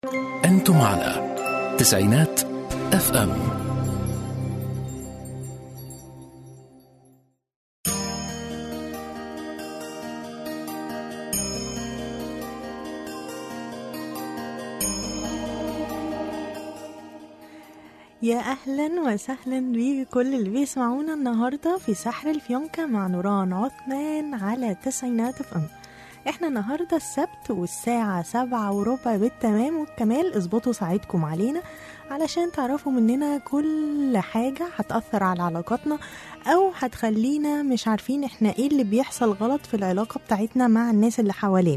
أنتم على تسعينات اف ام يا اهلا وسهلا بكل اللي بيسمعونا النهارده في سحر الفيونكة مع نوران عثمان على تسعينات اف ام احنا النهارده السبت والساعة سبعة وربع بالتمام والكمال اظبطوا ساعتكم علينا علشان تعرفوا مننا كل حاجة هتأثر على علاقاتنا أو هتخلينا مش عارفين احنا ايه اللي بيحصل غلط في العلاقة بتاعتنا مع الناس اللي حوالينا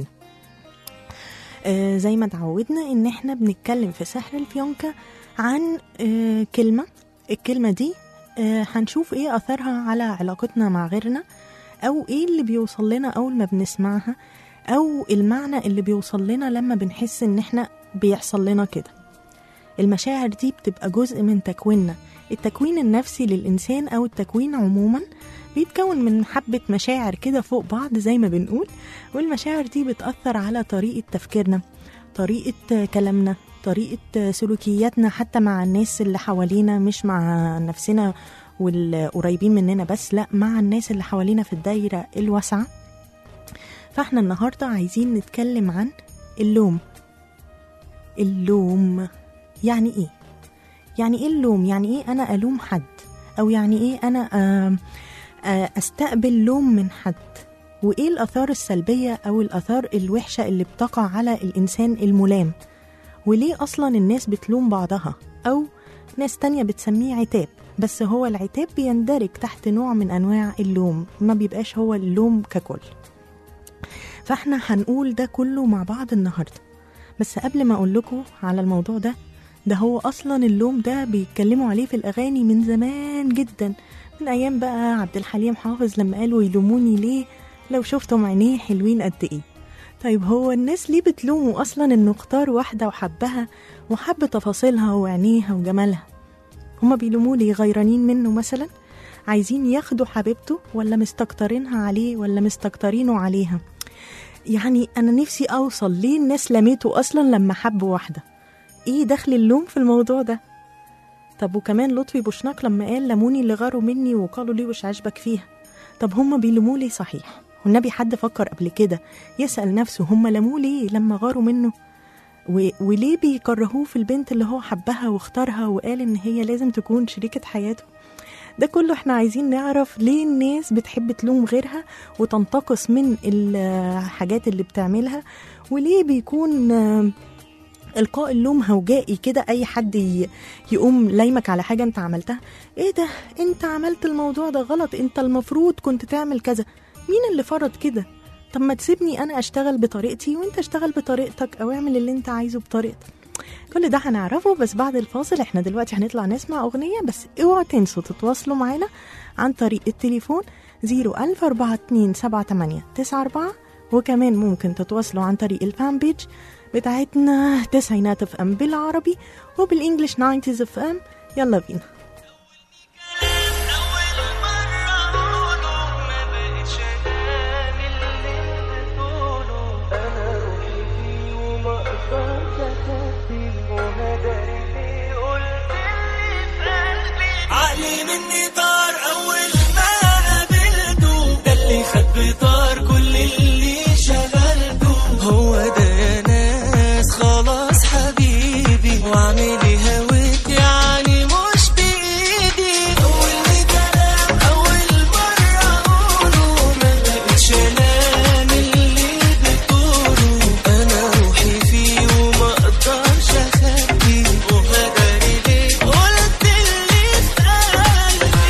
آه زي ما تعودنا ان احنا بنتكلم في سحر الفيونكة عن آه كلمة الكلمة دي آه هنشوف ايه أثرها على علاقتنا مع غيرنا أو ايه اللي بيوصل لنا أول ما بنسمعها أو المعنى اللي بيوصل لنا لما بنحس ان احنا بيحصل لنا كده المشاعر دي بتبقى جزء من تكويننا التكوين النفسي للإنسان أو التكوين عموما بيتكون من حبة مشاعر كده فوق بعض زي ما بنقول والمشاعر دي بتأثر على طريقة تفكيرنا طريقة كلامنا طريقة سلوكياتنا حتى مع الناس اللي حوالينا مش مع نفسنا والقريبين مننا بس لا مع الناس اللي حوالينا في الدايرة الواسعة فاحنا النهاردة عايزين نتكلم عن اللوم اللوم يعني ايه يعني ايه اللوم يعني ايه انا الوم حد او يعني ايه انا آم، آه، استقبل لوم من حد وايه الاثار السلبيه او الاثار الوحشه اللي بتقع على الانسان الملام وليه اصلا الناس بتلوم بعضها او ناس تانية بتسميه عتاب بس هو العتاب بيندرج تحت نوع من انواع اللوم ما بيبقاش هو اللوم ككل فاحنا هنقول ده كله مع بعض النهارده بس قبل ما اقول لكم على الموضوع ده ده هو اصلا اللوم ده بيتكلموا عليه في الاغاني من زمان جدا من ايام بقى عبد الحليم حافظ لما قالوا يلوموني ليه لو شفتم عينيه حلوين قد ايه طيب هو الناس ليه بتلوموا اصلا انه اختار واحده وحبها وحب تفاصيلها وعينيها وجمالها هما بيلوموه ليه غيرانين منه مثلا عايزين ياخدوا حبيبته ولا مستكترينها عليه ولا مستكترينه عليها يعني انا نفسي اوصل ليه الناس لميته اصلا لما حب واحده ايه دخل اللوم في الموضوع ده طب وكمان لطفي بوشناق لما قال لموني اللي غاروا مني وقالوا ليه وش عاجبك فيها طب هما بيلوموا لي صحيح والنبي حد فكر قبل كده يسأل نفسه هما لموه ليه لما غاروا منه و... وليه بيكرهوه في البنت اللي هو حبها واختارها وقال ان هي لازم تكون شريكة حياته ده كله احنا عايزين نعرف ليه الناس بتحب تلوم غيرها وتنتقص من الحاجات اللي بتعملها وليه بيكون آه، القاء اللوم هوجائي كده اي حد ي- يقوم لايمك على حاجه انت عملتها ايه ده انت عملت الموضوع ده غلط انت المفروض كنت تعمل كذا مين اللي فرض كده طب ما تسيبني انا اشتغل بطريقتي وانت اشتغل بطريقتك او اعمل اللي انت عايزه بطريقتك كل ده هنعرفه بس بعد الفاصل احنا دلوقتي هنطلع نسمع اغنيه بس اوعوا تنسوا تتواصلوا معانا عن طريق التليفون 014278994 وكمان ممكن تتواصلوا عن طريق الفان بيج بتاعتنا تسعينات اف ام بالعربي وبالانجلش 90 اف ام يلا بينا أول مرة أقوله ما بقتش أنام اللي بتقوله أنا روحي فيه وما أقدرش أخبيه وهداري ليه قلت اللي في قلبي عقلي مني طار أول ما قابلته ده اللي خد بطار كل اللي شغلته هو ده يا ناس خلاص حبيبي واعمل إيه هويت يعني مش بإيدي أول كلام أول مرة أقوله ما بقتش أنام اللي بتقوله أنا روحي فيه وما أقدرش أخبيه وهداري ليه قلت اللي في قلبي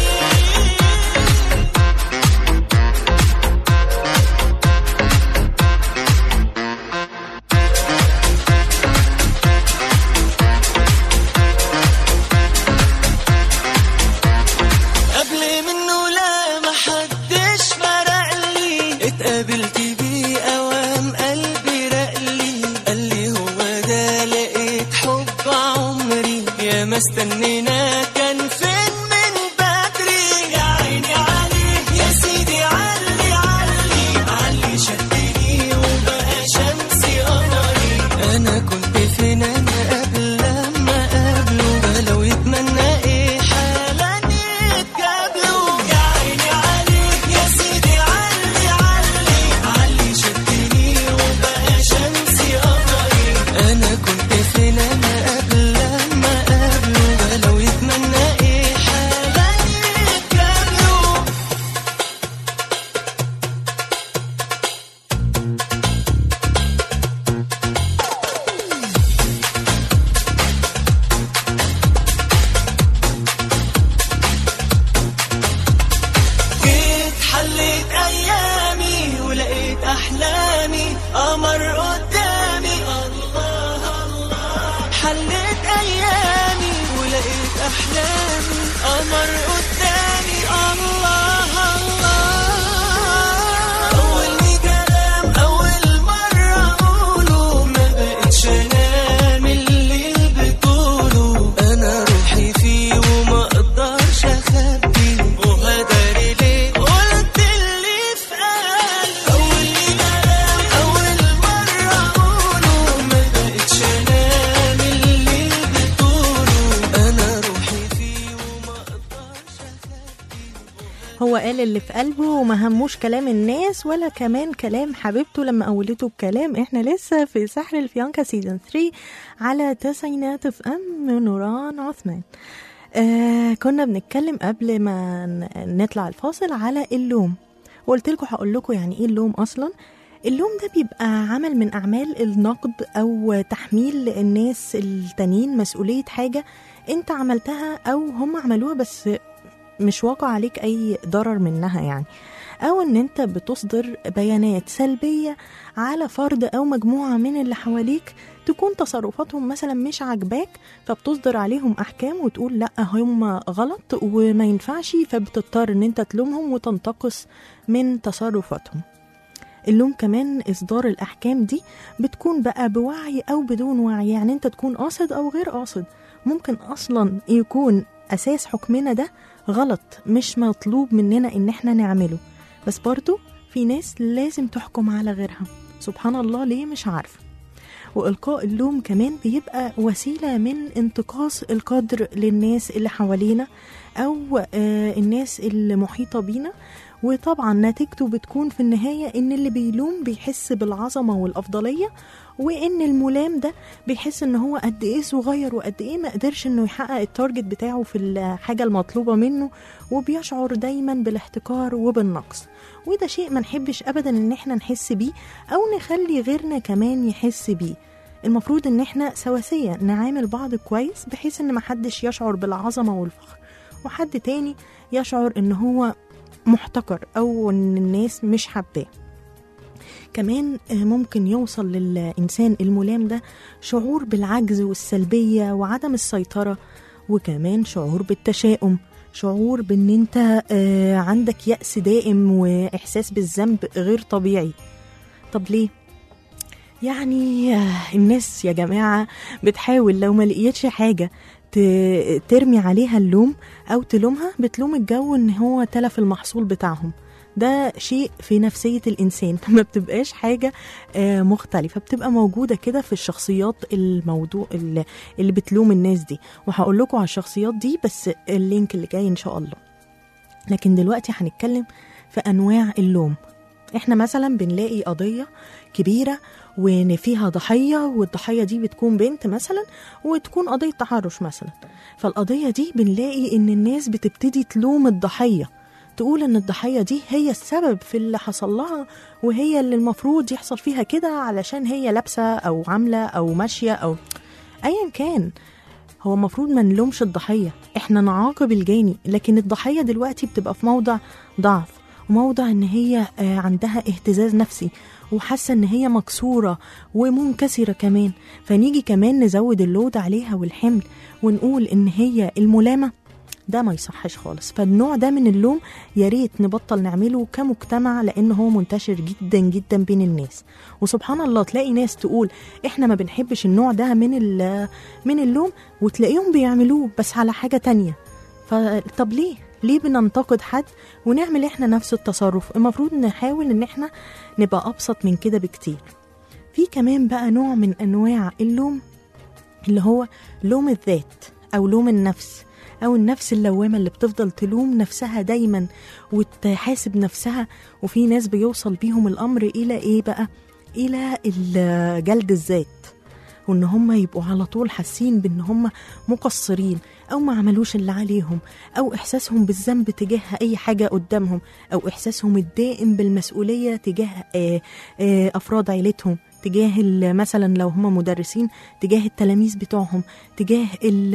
قبل منه لا محدش فرق لي اتقابلت بيه اوام قلبي رقلي قال لي هو ده لقيت حب عمري يا ما استنينا كان فين من بدري يا عيني عليه يا سيدي علي علي علي شدني وبقى شمسي قمري انا كنت فين انا حلت ايامي ولقيت احلامي قمر قدامي الله الله اول كلام اول مره اقوله ما بقتش انام الليل بطوله انا روحي فيه وما اقدرش اخبيه وهداري ليه قلت اللي في قلبي اول كلام اول مره اقوله ما بقتش انام الليل بطوله انا روحي فيه وما اقدرش هو قال اللي في قلبه وما هموش كلام الناس ولا كمان كلام حبيبته لما قولته بكلام احنا لسه في سحر الفيانكا سيزون 3 على تسعينات اف ام نوران عثمان آه كنا بنتكلم قبل ما ن- نطلع الفاصل على اللوم وقلت لكم هقول لكم يعني ايه اللوم اصلا اللوم ده بيبقى عمل من اعمال النقد او تحميل الناس التانيين مسؤوليه حاجه انت عملتها او هم عملوها بس مش واقع عليك اي ضرر منها يعني او ان انت بتصدر بيانات سلبيه على فرد او مجموعه من اللي حواليك تكون تصرفاتهم مثلا مش عاجباك فبتصدر عليهم احكام وتقول لا هم غلط وما ينفعش فبتضطر ان انت تلومهم وتنتقص من تصرفاتهم اللوم كمان إصدار الأحكام دي بتكون بقى بوعي أو بدون وعي يعني أنت تكون قاصد أو غير قاصد ممكن أصلا يكون أساس حكمنا ده غلط مش مطلوب مننا إن احنا نعمله بس برضو في ناس لازم تحكم على غيرها سبحان الله ليه مش عارفة وإلقاء اللوم كمان بيبقى وسيلة من انتقاص القدر للناس اللي حوالينا أو آه الناس المحيطة بينا وطبعا نتيجته بتكون في النهاية إن اللي بيلوم بيحس بالعظمة والأفضلية وإن الملام ده بيحس إن هو قد إيه صغير وقد إيه ما قدرش إنه يحقق التارجت بتاعه في الحاجة المطلوبة منه وبيشعر دايما بالاحتكار وبالنقص وده شيء ما نحبش أبدا إن إحنا نحس بيه أو نخلي غيرنا كمان يحس بيه المفروض إن إحنا سواسية نعامل بعض كويس بحيث إن محدش يشعر بالعظمة والفخر وحد تاني يشعر إن هو محتكر او ان الناس مش حباه كمان آه، ممكن يوصل للإنسان الملام ده شعور بالعجز والسلبية وعدم السيطرة وكمان شعور بالتشاؤم شعور بان انت آه، عندك يأس دائم وإحساس بالذنب غير طبيعي طب ليه؟ يعني آه، الناس يا جماعة بتحاول لو ما لقيتش حاجة ت- ترمي عليها اللوم أو تلومها بتلوم الجو إن هو تلف المحصول بتاعهم ده شيء في نفسية الإنسان ما بتبقاش حاجة آه، مختلفة بتبقى موجودة كده في الشخصيات الموضوع اللي اللي بتلوم الناس دي وهقول لكم على الشخصيات دي بس اللينك اللي جاي إن شاء الله لكن دلوقتي هنتكلم في أنواع اللوم احنا مثلا بنلاقي قضية كبيرة وان فيها ضحية والضحية دي بتكون بنت مثلا وتكون قضية تحرش مثلا فالقضية دي بنلاقي ان الناس بتبتدي تلوم الضحية تقول ان الضحية دي هي السبب في اللي حصل لها وهي اللي المفروض يحصل فيها كده علشان هي لابسة او عاملة او ماشية او ايا كان هو المفروض ما نلومش الضحية احنا نعاقب الجاني لكن الضحية دلوقتي بتبقى في موضع ضعف وموضع ان هي آه، عندها اهتزاز نفسي وحاسة ان هي مكسورة ومنكسرة كمان فنيجي كمان نزود اللود عليها والحمل ونقول ان هي الملامة ده ما يصحش خالص فالنوع ده من اللوم يا ريت نبطل نعمله كمجتمع لان هو منتشر جدا جدا بين الناس وسبحان الله تلاقي ناس تقول احنا ما بنحبش النوع ده من ال- من اللوم وتلاقيهم بيعملوه بس على حاجة تانية فطب ليه ليه بننتقد حد ونعمل احنا نفس التصرف المفروض نحاول ان احنا نبقى ابسط من كده بكتير في كمان بقى نوع من انواع اللوم اللي هو لوم الذات او لوم النفس او النفس اللوامه اللي بتفضل تلوم نفسها دايما وتحاسب نفسها وفي ناس بيوصل بيهم الامر الى ايه بقى الى ال- جلد الذات وان هم يبقوا على طول حاسين بان هم مقصرين او ما عملوش اللي عليهم او احساسهم بالذنب تجاه اي حاجه قدامهم او احساسهم الدائم بالمسؤوليه تجاه آه، آه، افراد عيلتهم تجاه ال- مثلا لو هم مدرسين تجاه التلاميذ بتوعهم تجاه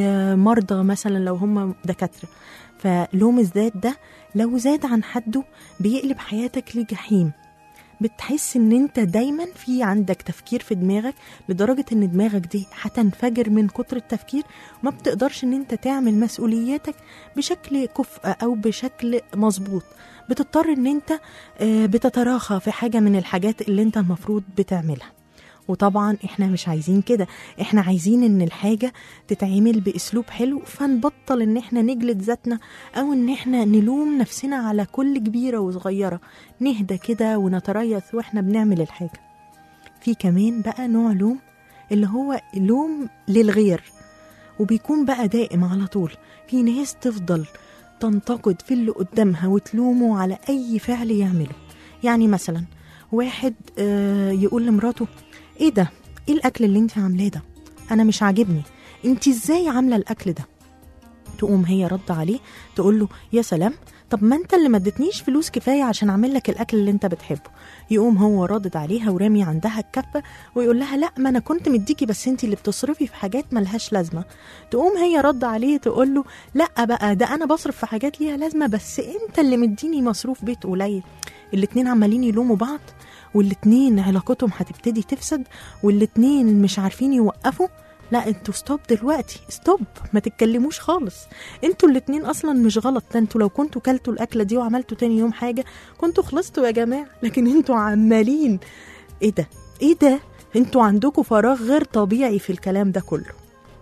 المرضى مثلا لو هم دكاتره فلوم الذات ده لو زاد عن حده بيقلب حياتك لجحيم بتحس ان انت دايما في عندك تفكير في دماغك لدرجة ان دماغك دي هتنفجر من كتر التفكير وما بتقدرش ان انت تعمل مسؤولياتك بشكل كفء او بشكل مظبوط بتضطر ان انت آه، بتتراخى في حاجة من الحاجات اللي انت المفروض بتعملها وطبعا احنا مش عايزين كده احنا عايزين ان الحاجة تتعمل باسلوب حلو فنبطل ان احنا نجلد ذاتنا او ان احنا نلوم نفسنا على كل كبيرة وصغيرة نهدى كده ونتريث واحنا بنعمل الحاجة في كمان بقى نوع لوم اللي هو لوم للغير وبيكون بقى دائم على طول في ناس تفضل تنتقد في اللي قدامها وتلومه على أي فعل يعمله يعني مثلا واحد آه، يقول لمراته ايه ده ايه الاكل اللي انت عاملاه ده انا مش عاجبني انت ازاي عامله الاكل ده تقوم هي رد عليه تقول له يا سلام طب ما انت اللي ما ادتنيش فلوس كفايه عشان اعمل لك الاكل اللي انت بتحبه يقوم هو رادد عليها ورامي عندها الكفه ويقول لها لا ما انا كنت مديكي بس انت اللي بتصرفي في حاجات ملهاش لازمه تقوم هي رد عليه تقول له لا بقى ده انا بصرف في حاجات ليها لازمه بس انت اللي مديني مصروف بيت قليل الاتنين عمالين يلوموا بعض والاتنين علاقتهم هتبتدي تفسد والاتنين مش عارفين يوقفوا لا انتوا ستوب دلوقتي ستوب ما تتكلموش خالص انتوا الاتنين اصلا مش غلط ده انتوا لو كنتوا كلتوا الاكله دي وعملتوا تاني يوم حاجه كنتوا خلصتوا يا جماعه لكن انتوا عمالين ايه ده ايه ده انتوا عندكم فراغ غير طبيعي في الكلام ده كله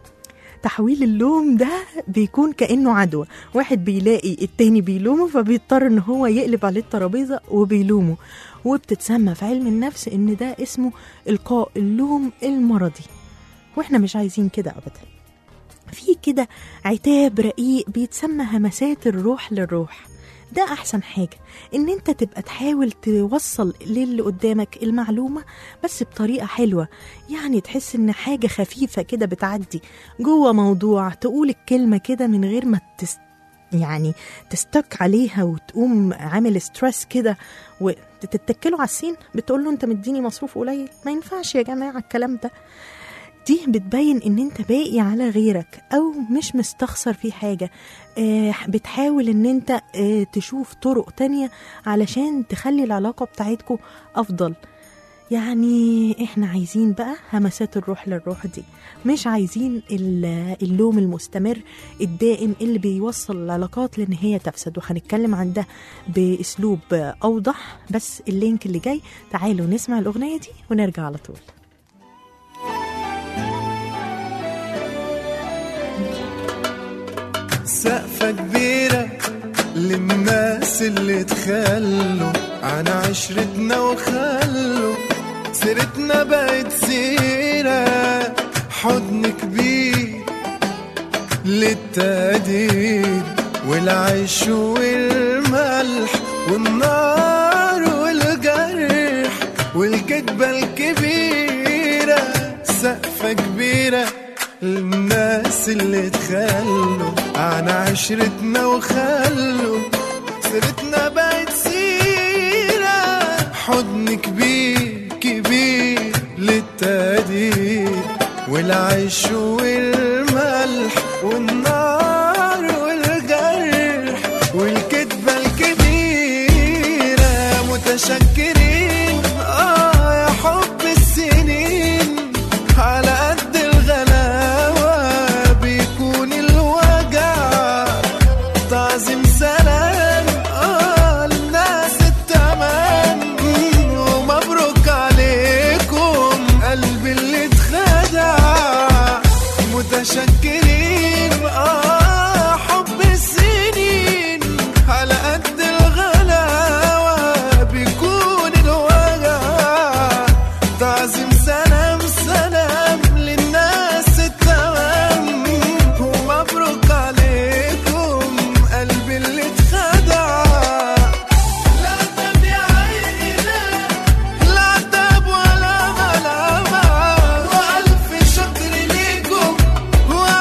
تحويل اللوم ده بيكون كأنه عدوى واحد بيلاقي التاني بيلومه فبيضطر ان هو يقلب عليه الترابيزة وبيلومه وبتتسمى في علم النفس ان ده اسمه القاء اللوم المرضي واحنا مش عايزين كده ابدا في كده عتاب رقيق بيتسمى همسات الروح للروح ده احسن حاجه ان انت تبقى تحاول توصل للي قدامك المعلومه بس بطريقه حلوه يعني تحس ان حاجه خفيفه كده بتعدي جوه موضوع تقول الكلمه كده من غير ما تست يعني تستك عليها وتقوم عامل ستريس كده وتتكله على السين بتقول له انت مديني مصروف قليل ما ينفعش يا جماعه الكلام ده دي بتبين ان انت باقي على غيرك او مش مستخسر في حاجة آه بتحاول ان انت آه تشوف طرق تانية علشان تخلي العلاقة بتاعتكو افضل يعني احنا عايزين بقى همسات الروح للروح دي مش عايزين ال- اللوم المستمر الدائم اللي بيوصل العلاقات لان هي تفسد وهنتكلم عن ده باسلوب اوضح بس اللينك اللي جاي تعالوا نسمع الاغنية دي ونرجع على طول سقفة كبيرة للناس اللي تخلوا عن عشرتنا وخلوا سيرتنا بقت سيرة حضن كبير للتقدير والعيش والملح والنار والجرح والكدبة الكبيرة سقفة كبيرة للناس اللي تخلوا عن عشرتنا وخلوا سيرتنا بقت سيرة حضن كبير كبير للتقدير والعيش والملح والنار والجرح والكدبة الكبيرة متشكرين آه يا حب السنين على قد الغلاوة بيكون الوجع تعظيم سلام آه للناس التمام ومبروك عليكم قلبي اللي اتخدع متشكرين آه حب السنين على قد الغلاوة بيكون الوجع تعظيم سلام سلام للناس التمام ومبروك عليكم قلبي اللي اتخدع لا تب يا عيني لا لا تب ولا ملامة وألف شكر ليكم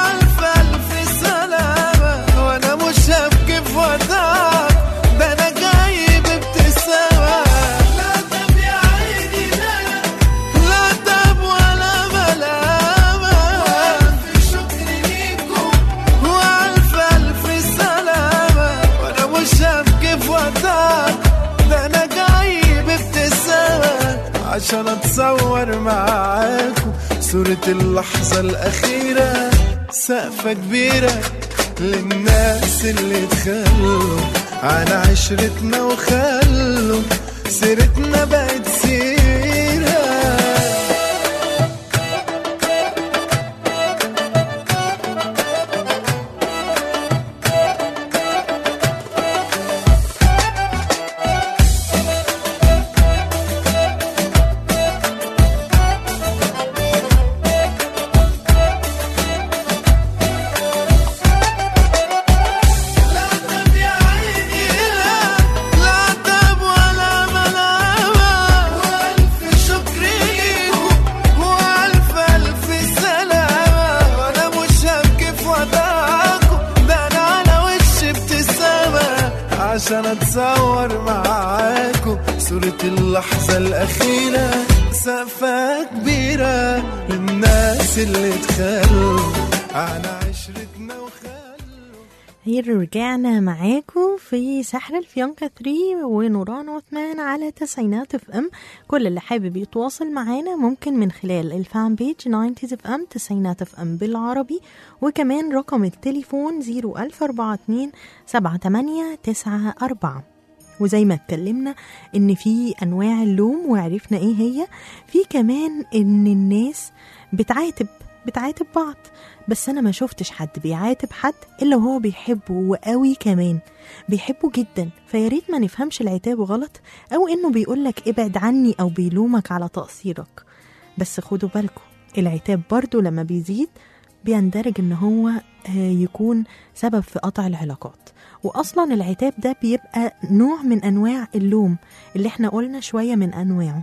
صورة اللحظة الأخيرة سقفة كبيرة للناس اللي تخلوا عن عشرتنا وخلوا سيرتنا بقت سيرة لا تب يا عيني لا لا تب ولا ملامة وألف شكر ليكم وألف ألف سلامة وأنا مش هبكي في وداعكم ده أنا على وشي ابتسامة عشان أتصور معاكم صورة اللحظة الأخيرة سقفة كبيرة للناس اللي تخلوا عن عشرتنا وخلوا هي رجعنا معاكم في سحر الفيونكة 3 ونوران عثمان على تسعينات اف ام كل اللي حابب يتواصل معانا ممكن من خلال الفان بيج 90 اف ام تسعينات اف ام بالعربي وكمان رقم التليفون 01042 7894 وزي ما اتكلمنا ان في انواع اللوم وعرفنا ايه هي في كمان ان الناس بتعاتب بتعاتب بعض بس انا ما شفتش حد بيعاتب حد الا وهو بيحبه وقوي كمان بيحبه جدا فياريت ما نفهمش العتاب غلط او انه بيقولك ابعد عني او بيلومك على تقصيرك بس خدوا بالكم العتاب برضو لما بيزيد بيندرج ان هو آه، يكون سبب في قطع العلاقات واصلا العتاب ده بيبقى نوع من انواع اللوم اللي احنا قلنا شويه من انواعه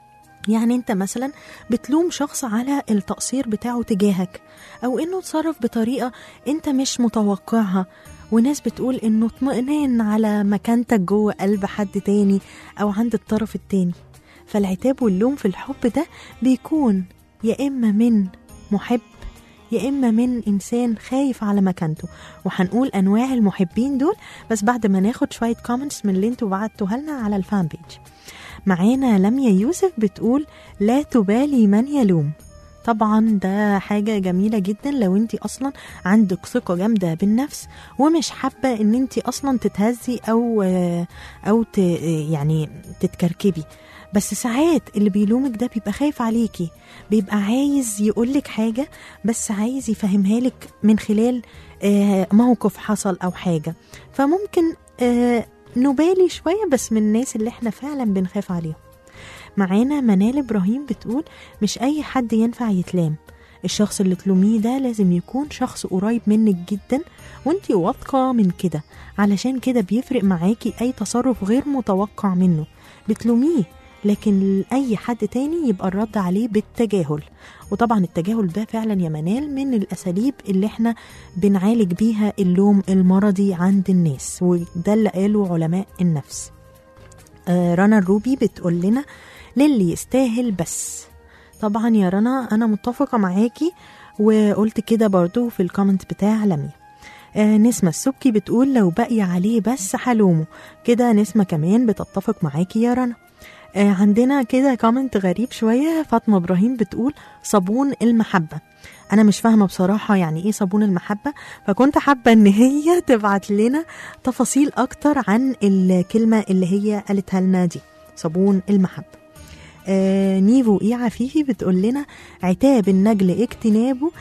يعني انت مثلا بتلوم شخص على التقصير بتاعه تجاهك او انه اتصرف بطريقه انت مش متوقعها وناس بتقول انه اطمئنان على مكانتك جوه قلب حد تاني او عند الطرف التاني فالعتاب واللوم في الحب ده بيكون يا اما من محب يا اما من انسان خايف على مكانته وهنقول انواع المحبين دول بس بعد ما ناخد شويه كومنتس من اللي انتوا بعتوها لنا على الفان بيج معانا لميا يوسف بتقول لا تبالي من يلوم طبعا ده حاجة جميلة جدا لو انت اصلا عندك ثقة جامدة بالنفس ومش حابة ان انت اصلا تتهزي او او ت يعني تتكركبي بس ساعات اللي بيلومك ده بيبقى خايف عليكي بيبقى عايز يقولك حاجة بس عايز يفهمها لك من خلال آه، موقف حصل أو حاجة فممكن آه، نبالي شوية بس من الناس اللي احنا فعلا بنخاف عليهم معانا منال إبراهيم بتقول مش أي حد ينفع يتلام الشخص اللي تلوميه ده لازم يكون شخص قريب منك جدا وانتي واثقة من كده علشان كده بيفرق معاكي أي تصرف غير متوقع منه بتلوميه لكن أي حد تاني يبقى الرد عليه بالتجاهل وطبعا التجاهل ده فعلا يا منال من الأساليب اللي احنا بنعالج بيها اللوم المرضي عند الناس وده اللي قاله علماء النفس آه رنا الروبي بتقول لنا للي يستاهل بس طبعا يا رنا أنا متفقة معاكي وقلت كده برضو في الكومنت بتاع لميا آه نسمة السبكي بتقول لو بقي عليه بس حلومه كده نسمة كمان بتتفق معاكي يا رنا آه عندنا كده كومنت غريب شوية فاطمة إبراهيم بتقول صابون المحبة أنا مش فاهمة بصراحة يعني إيه صابون المحبة فكنت حابة إن هي تبعت لنا تفاصيل أكتر عن الكلمة اللي هي قالتها لنا دي صابون المحبة آه نيفو إيه عفيفي بتقول لنا عتاب النجل اجتنابه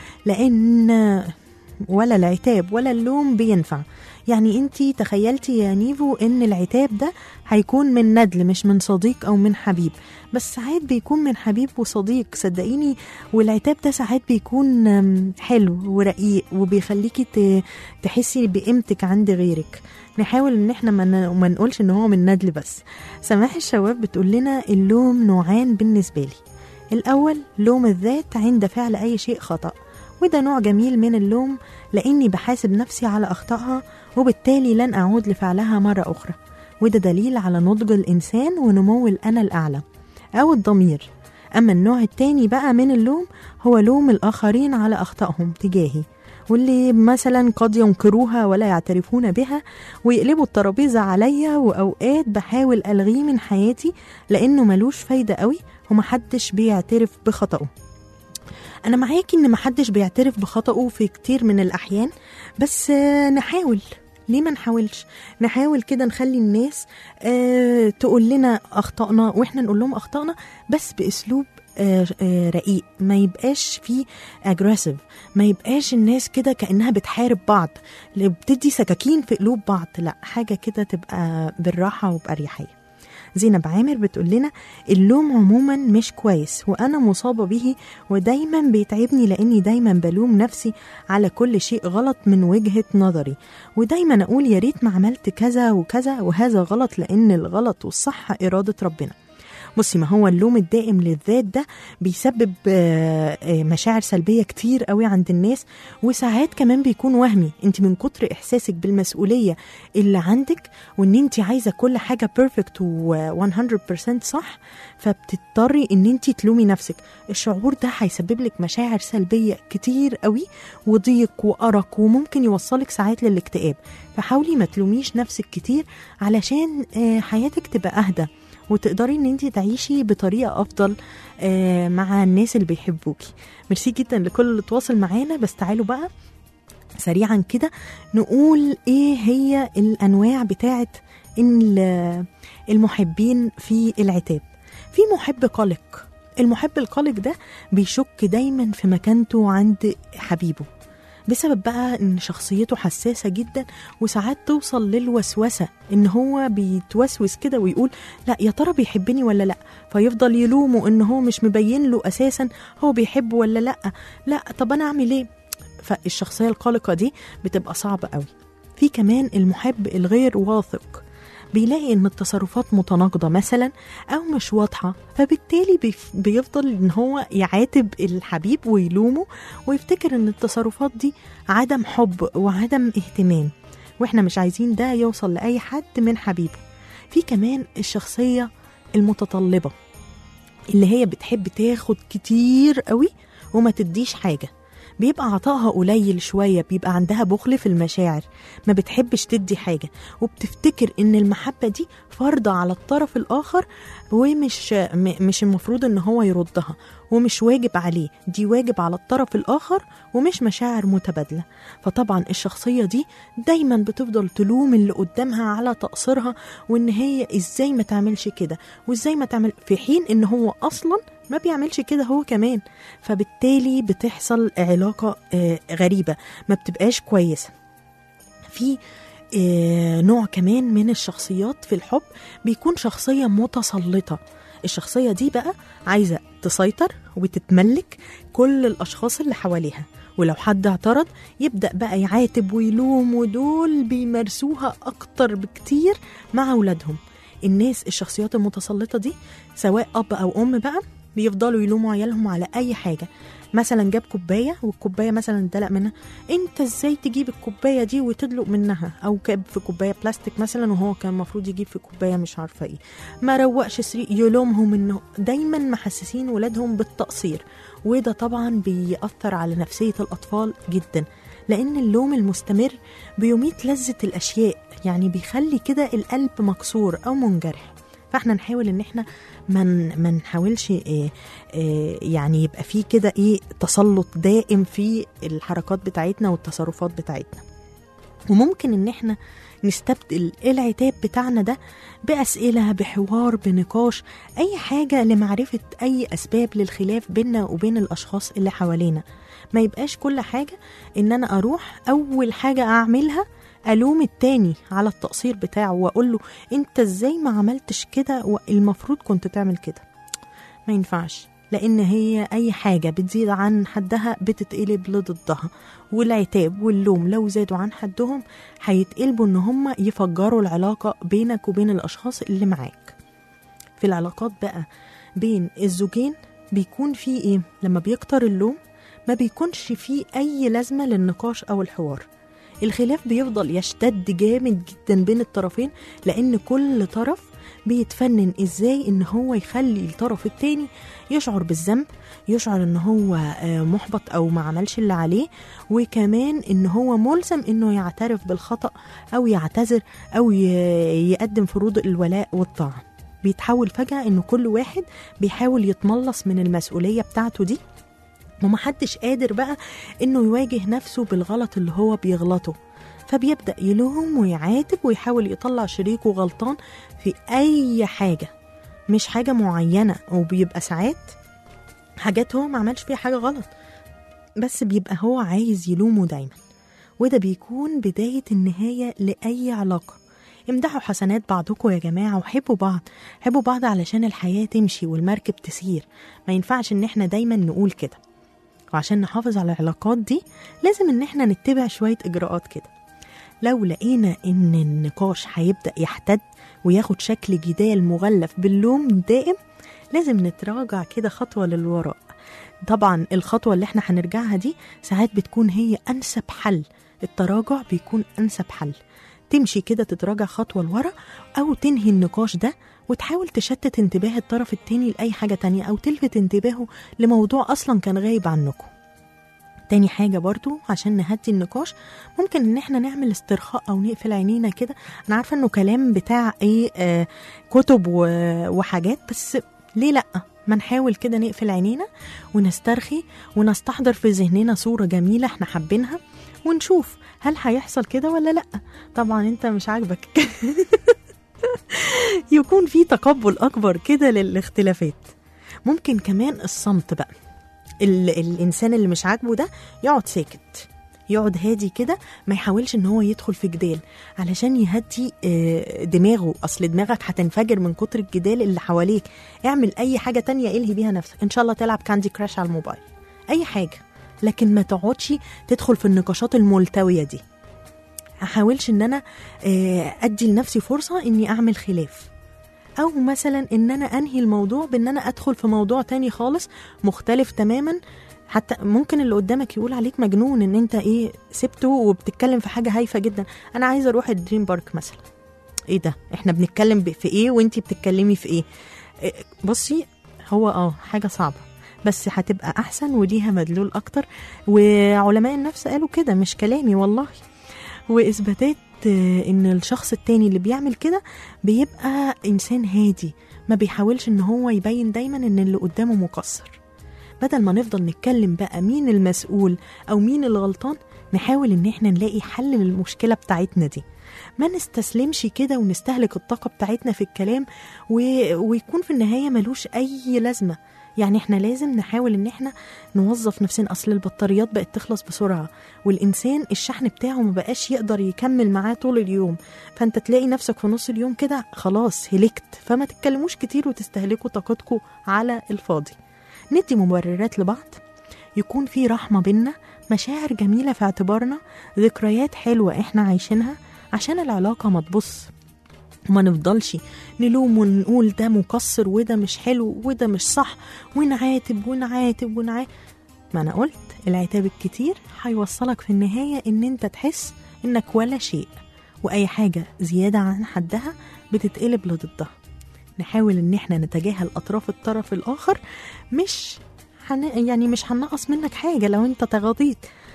لأن ولا العتاب ولا اللوم بينفع يعني انتي تخيلتي يا نيفو ان العتاب ده هيكون من ندل مش من صديق او من حبيب بس ساعات بيكون من حبيب وصديق صدقيني والعتاب ده ساعات بيكون أم، حلو ورقيق وبيخليكي ت- تحسي بقيمتك عند غيرك نحاول ان احنا ما ن- ما نقولش ان هو من ندل بس سماح الشباب بتقول لنا اللوم نوعان بالنسبه لي الاول لوم الذات عند فعل اي شيء خطأ وده نوع جميل من اللوم لاني بحاسب نفسي على اخطائها وبالتالي لن اعود لفعلها مره اخرى وده دليل على نضج الانسان ونمو الانا الاعلى او الضمير اما النوع التاني بقى من اللوم هو لوم الاخرين على اخطائهم تجاهي واللي مثلا قد ينكروها ولا يعترفون بها ويقلبوا الترابيزة عليا وأوقات بحاول ألغيه من حياتي لأنه ملوش فايدة قوي ومحدش بيعترف بخطأه انا معاكي ان محدش بيعترف بخطأه في كتير من الاحيان بس آه، نحاول ليه ما نحاولش نحاول كده نخلي الناس آه تقول لنا اخطائنا واحنا نقول لهم اخطائنا بس باسلوب آه آه رقيق ما يبقاش فيه اجريسيف ما يبقاش الناس كده كانها بتحارب بعض اللي بتدي سكاكين في قلوب بعض لا حاجه كده تبقى بالراحه وباريحيه زينب عامر بتقول لنا اللوم عموما مش كويس وانا مصابه به ودايما بيتعبني لاني دايما بلوم نفسي على كل شيء غلط من وجهه نظري ودايما اقول يا ريت ما عملت كذا وكذا وهذا غلط لان الغلط والصح اراده ربنا بصي ما هو اللوم الدائم للذات ده بيسبب آه، آه، مشاعر سلبيه كتير قوي عند الناس وساعات كمان بيكون وهمي انت من كتر احساسك بالمسؤوليه اللي عندك وان انت عايزه كل حاجه بيرفكت و100% صح فبتضطري ان انت تلومي نفسك الشعور ده هيسبب لك مشاعر سلبيه كتير قوي وضيق وارق وممكن يوصلك ساعات للاكتئاب فحاولي ما تلوميش نفسك كتير علشان آه، حياتك تبقى اهدى وتقدري ان انت تعيشي بطريقه افضل آه، مع الناس اللي بيحبوكي ميرسي جدا لكل اللي تواصل معانا بس تعالوا بقى سريعا كده نقول ايه هي الانواع بتاعه ال- المحبين في العتاب في محب قلق المحب القلق ده بيشك دايما في مكانته عند حبيبه بسبب بقى ان شخصيته حساسه جدا وساعات توصل للوسوسه ان هو بيتوسوس كده ويقول لا يا ترى بيحبني ولا لا فيفضل يلومه ان هو مش مبين له اساسا هو بيحبه ولا لا لا طب انا اعمل ايه فالشخصيه القلقه دي بتبقى صعبه قوي في كمان المحب الغير واثق بيلاقي ان التصرفات متناقضه مثلا او مش واضحه فبالتالي بيف- بيفضل ان هو يعاتب الحبيب ويلومه ويفتكر ان التصرفات دي عدم حب وعدم اهتمام واحنا مش عايزين ده يوصل لاي حد من حبيبه في كمان الشخصيه المتطلبه اللي هي بتحب تاخد كتير قوي وما تديش حاجه بيبقى عطائها قليل شوية بيبقى عندها بخل في المشاعر ما بتحبش تدي حاجة وبتفتكر ان المحبة دي فرضة على الطرف الآخر ومش م- مش المفروض ان هو يردها ومش واجب عليه دي واجب على الطرف الآخر ومش مشاعر متبادلة فطبعا الشخصية دي دايما بتفضل تلوم اللي قدامها على تقصيرها وان هي ازاي ما تعملش كده وازاي ما تعمل في حين ان هو اصلا ما بيعملش كده هو كمان فبالتالي بتحصل علاقة آه، غريبة ما بتبقاش كويسة في آه، نوع كمان من الشخصيات في الحب بيكون شخصية متسلطة الشخصية دي بقى عايزة تسيطر وتتملك كل الأشخاص اللي حواليها ولو حد اعترض يبدأ بقى يعاتب ويلوم ودول بيمارسوها أكتر بكتير مع أولادهم الناس الشخصيات المتسلطة دي سواء أب أو أم بقى بيفضلوا يلوموا عيالهم على أي حاجة مثلا جاب كوباية والكوباية مثلا اتدلق منها انت ازاي تجيب الكوباية دي وتدلق منها او جاب في كوباية بلاستيك مثلا وهو كان المفروض يجيب في كوباية مش عارفة ايه ما روقش سري يلومهم انه دايما محسسين ولادهم بالتقصير وده طبعا بيأثر على نفسية الأطفال جدا لأن اللوم المستمر بيميت لذة الأشياء يعني بيخلي كده القلب مكسور أو منجرح فاحنا نحاول ان احنا ما من ما نحاولش إيه إيه يعني يبقى في كده ايه تسلط دائم في الحركات بتاعتنا والتصرفات بتاعتنا وممكن ان احنا نستبدل العتاب بتاعنا ده بأسئلة بحوار بنقاش أي حاجة لمعرفة أي أسباب للخلاف بيننا وبين الأشخاص اللي حوالينا ما يبقاش كل حاجة إن أنا أروح أول حاجة أعملها ألوم التاني على التقصير بتاعه وأقول له أنت إزاي ما عملتش كده والمفروض كنت تعمل كده ما ينفعش لأن هي أي حاجة بتزيد عن حدها بتتقلب لضدها والعتاب واللوم لو زادوا عن حدهم هيتقلبوا إن هم يفجروا العلاقة بينك وبين الأشخاص اللي معاك في العلاقات بقى بين الزوجين بيكون في إيه لما بيكتر اللوم ما بيكونش فيه أي لازمة للنقاش أو الحوار الخلاف بيفضل يشتد جامد جدا بين الطرفين لأن كل طرف بيتفنن ازاي ان هو يخلي الطرف التاني يشعر بالذنب يشعر ان هو آه، محبط او ما عملش اللي عليه وكمان ان هو ملزم انه يعترف بالخطأ او يعتذر او ي- يقدم فروض الولاء والطاعة بيتحول فجأة ان كل واحد بيحاول يتملص من المسؤولية بتاعته دي ومحدش قادر بقى انه يواجه نفسه بالغلط اللي هو بيغلطه فبيبدأ يلوم ويعاتب ويحاول يطلع شريكه غلطان في أي حاجة مش حاجة معينة وبيبقى ساعات حاجات هو ما عملش فيها حاجة غلط بس بيبقى هو عايز يلومه دايما وده بيكون بداية النهاية لأي علاقة امدحوا حسنات بعضكم يا جماعة وحبوا بعض حبوا بعض علشان الحياة تمشي والمركب تسير ما ينفعش ان احنا دايما نقول كده وعشان نحافظ على العلاقات دي لازم ان احنا نتبع شوية اجراءات كده لو لقينا ان النقاش هيبدأ يحتد وياخد شكل جدال مغلف باللوم دائم لازم نتراجع كده خطوة للوراء طبعا الخطوة اللي احنا هنرجعها دي ساعات بتكون هي أنسب حل التراجع بيكون أنسب حل تمشي كده تتراجع خطوة لورا أو تنهي النقاش ده وتحاول تشتت انتباه الطرف التاني لأي حاجة تانية أو تلفت انتباهه لموضوع أصلا كان غايب عنكم تاني حاجة برضو عشان نهدي النقاش ممكن ان احنا نعمل استرخاء او نقفل عينينا كده انا عارفة انه كلام بتاع ايه آه كتب و- وحاجات بس ليه لأ ما نحاول كده نقفل عينينا ونسترخي ونستحضر في ذهننا صورة جميلة احنا حابينها ونشوف هل هيحصل كده ولا لأ طبعا انت مش عاجبك يكون في تقبل أكبر كده للاختلافات ممكن كمان الصمت بقى ال- الانسان اللي مش عاجبه ده يقعد ساكت يقعد هادي كده ما يحاولش ان هو يدخل في جدال علشان يهدي آه، دماغه اصل دماغك هتنفجر من كتر الجدال اللي حواليك اعمل اي حاجه تانية الهي بيها نفسك ان شاء الله تلعب كاندي كراش على الموبايل اي حاجه لكن ما تقعدش تدخل في النقاشات الملتويه دي احاولش ان انا آه، ادي لنفسي فرصه اني اعمل خلاف او مثلا ان انا انهي الموضوع بان انا ادخل في موضوع تاني خالص مختلف تماما حتى ممكن اللي قدامك يقول عليك مجنون ان انت ايه سبته وبتتكلم في حاجه هايفه جدا انا عايزه اروح الدريم بارك مثلا ايه ده احنا بنتكلم ب- في ايه وانتي بتتكلمي في ايه إيه، بصي هو اه حاجه صعبه بس هتبقى احسن وليها مدلول اكتر وعلماء النفس قالوا كده مش كلامي والله واثباتات آه، ان الشخص التاني اللي بيعمل كده بيبقى انسان هادي ما بيحاولش ان هو يبين دايما ان اللي قدامه مقصر بدل ما نفضل نتكلم بقى مين المسؤول او مين الغلطان نحاول ان احنا نلاقي حل للمشكله بتاعتنا دي ما نستسلمش كده ونستهلك الطاقه بتاعتنا في الكلام و... ويكون في النهايه ملوش اي لازمه يعني احنا لازم نحاول ان احنا نوظف نفسنا اصل البطاريات بقت تخلص بسرعه والانسان الشحن بتاعه ما بقاش يقدر يكمل معاه طول اليوم فانت تلاقي نفسك في نص اليوم كده خلاص هلكت فما تتكلموش كتير وتستهلكوا طاقتكم على الفاضي ندي مبررات لبعض يكون في رحمة بينا مشاعر جميلة في اعتبارنا ذكريات حلوة احنا عايشينها عشان العلاقة ما تبص وما نفضلش نلوم ونقول ده مقصر وده مش حلو وده مش صح ونعاتب ونعاتب ونعاتب ما انا قلت العتاب الكتير هيوصلك في النهاية ان انت تحس انك ولا شيء واي حاجة زيادة عن حدها بتتقلب لضدها نحاول ان احنا نتجاهل اطراف الطرف الاخر مش حن... يعني مش هنقص منك حاجة لو انت تغاضيت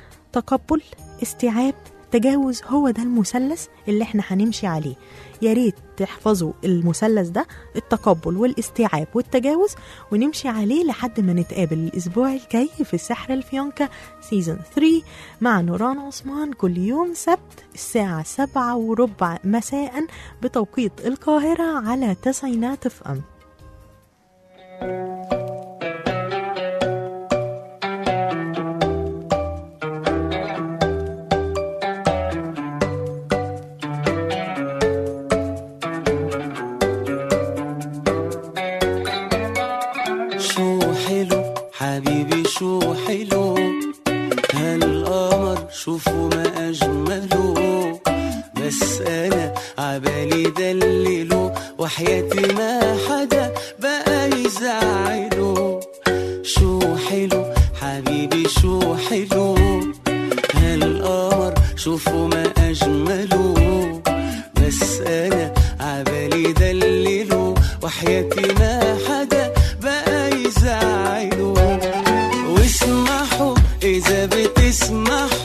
تقبل استيعاب تجاوز هو ده المثلث اللي احنا هنمشي عليه يا ريت تحفظوا المثلث ده التقبل والاستيعاب والتجاوز ونمشي عليه لحد ما نتقابل الاسبوع الجاي في سحر الفيونكة سيزون 3 مع نوران عثمان كل يوم سبت الساعة سبعة وربع مساء بتوقيت القاهرة على تسعينات اف ام شو حلو حبيبي شو حلو هالقمر شوفوا ما أجمله بس أنا عبالي دلله وحياتي ما حدا بقى يزعله شو حلو حبيبي شو حلو هالقمر شوفوا ما أجمله بس أنا عبالي دلله وحياتي ما حدا بقى يزعله واسمحوا إذا بتسمحوا